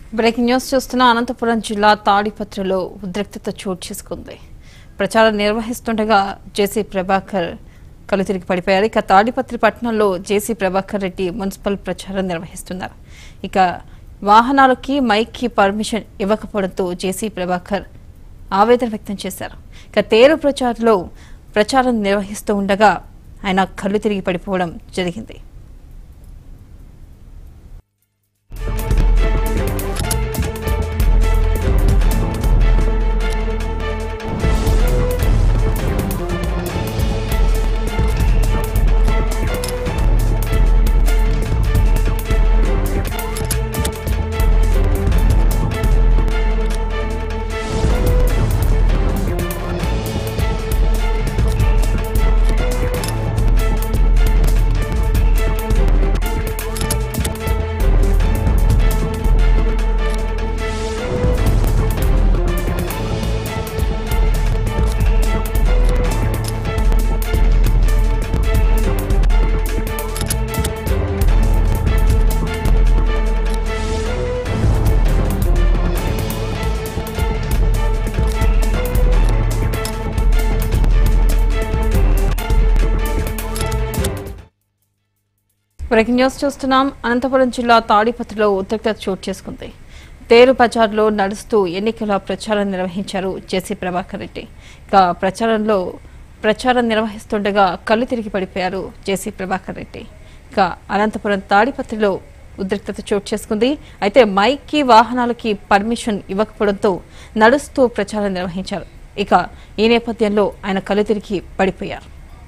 breaking news చూస్తున్న అనంతపురం జిల్లా తాడిపత్రిలో ఉద్రిక్తత చోటు చేసుకుంది ప్రచారం నిర్వహిస్తుండగా జేసీ ప్రభాకర్ కలు తిరిగి పడిపోయారు ఇక తాడిపత్రి పట్టణంలో జేసీ ప్రభాకర్ రెడ్డి మున్సిపల్ ప్రచారం నిర్వహిస్తున్నారు ఇక వాహనాలకి మైక్కి పర్మిషన్ ఇవ్వకపోవడంతో జేసీ ప్రభాకర్ ఆవేదన వ్యక్తం చేశారు ఇక తేరు ప్రచారంలో ప్రచారం నిర్వహిస్తూ ఉండగా ఆయన కళ్ళు తిరిగి పడిపోవడం జరిగింది బ్రేకింగ్ న్యూస్ చూస్తున్నాం అనంతపురం జిల్లా తాడిపత్రిలో ఉద్రిక్తత చోటు చేసుకుంది తేరు బజార్లో నడుస్తూ ఎన్నికల ప్రచారం నిర్వహించారు జేసీ ప్రభాకర్ రెడ్డి ఇక ప్రచారంలో ప్రచారం నిర్వహిస్తుండగా కళ్ళు తిరిగి పడిపోయారు జేసీ ప్రభాకర్ రెడ్డి ఇక అనంతపురం తాడిపత్రిలో ఉద్రిక్తత చోటు చేసుకుంది అయితే మైక్కి వాహనాలకి పర్మిషన్ ఇవ్వకపోవడంతో నడుస్తూ ప్రచారం నిర్వహించారు ఇక ఈ నేపథ్యంలో ఆయన కళ్ళు తిరిగి పడిపోయారు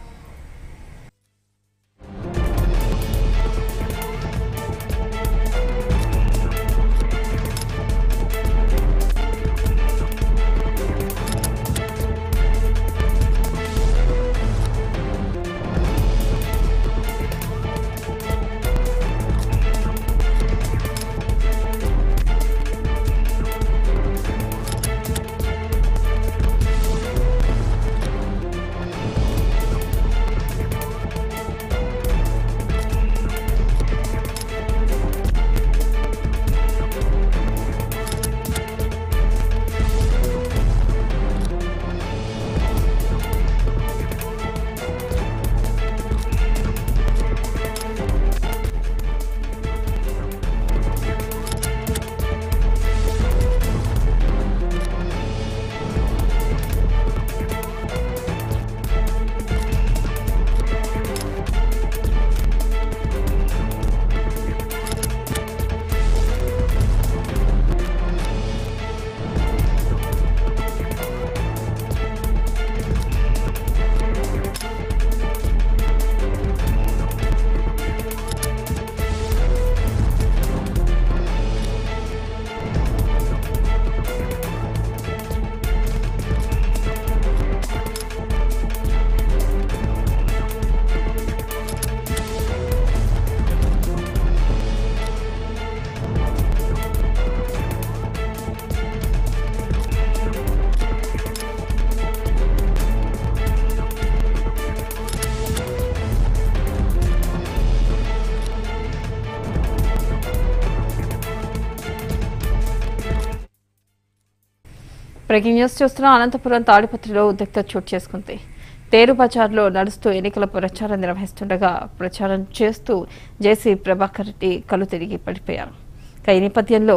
బ్రేకింగ్ న్యూస్ చూస్తున్న అనంతపురం తాడిపత్రిలో ఉద్రిక్తత చోటు చేసుకుంది తేరు బజార్లో నడుస్తూ ఎన్నికల ప్రచారం నిర్వహిస్తుండగా ప్రచారం చేస్తూ జేసీ ప్రభాకర్ రెడ్డి కళ్ళు తిరిగి పడిపోయారు ఇక ఈ నేపథ్యంలో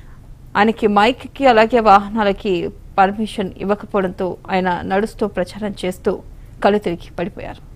ఆయనకి మైక్కి అలాగే వాహనాలకి పర్మిషన్ ఇవ్వకపోవడంతో ఆయన నడుస్తూ ప్రచారం చేస్తూ కళ్ళు తిరిగి పడిపోయారు